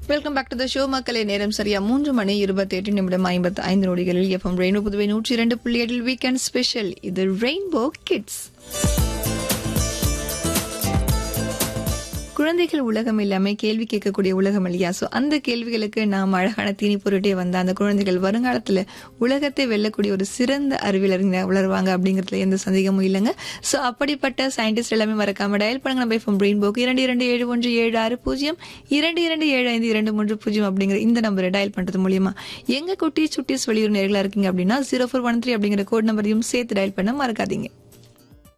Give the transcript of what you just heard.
welcome back to the show மக்களே நேரம் சரியா மூன்று மணி இருபத்தி எட்டு நிமிடம் ஐம்பத்தி ஐந்து நொடிகளில் எஃப்எம் ரெயின்போ புதுவை நூற்றி இரண்டு புள்ளி எட்டில் வீக்கெண்ட் ஸ்பெஷல் இது ரெயின்போ கிட்ஸ் குழந்தைகள் உலகம் இல்லாம கேள்வி கேட்கக்கூடிய உலகம் இல்லையா சோ அந்த கேள்விகளுக்கு நாம் அழகான தீனி பொருட்டே வந்த அந்த குழந்தைகள் வருங்காலத்துல உலகத்தை வெல்லக்கூடிய ஒரு சிறந்த அறிவியலறிஞர் வளருவாங்க அப்படிங்கறதுல எந்த சந்தேகமும் இல்லைங்க சோ அப்படிப்பட்ட சயின்டிஸ்ட் எல்லாமே மறக்காம டயல் பண்ணுங்க நம்ம எஃப்எம் ரெயின்போக்கு இரண்டு இரண்டு ஏழு ஒன்று ஏழு ஆறு பூஜ்ஜியம் இரண்டு இரண்டு ஏழு ஐந்து இரண்டு மூன்று பூஜ்ஜியம் அப்படிங்கிற இந்த நம்பரை டயல் பண்றது மூலியமா எங்க குட்டி சுட்டிஸ் வெளியூர் நேர்களா இருக்கீங்க அப்படின்னா ஜீரோ ஃபோர் ஒன் த்ரீ அப்படிங்கிற கோட் நம்பரையும் சேர்த்து டயல் பண்ண மறக்காதீங்க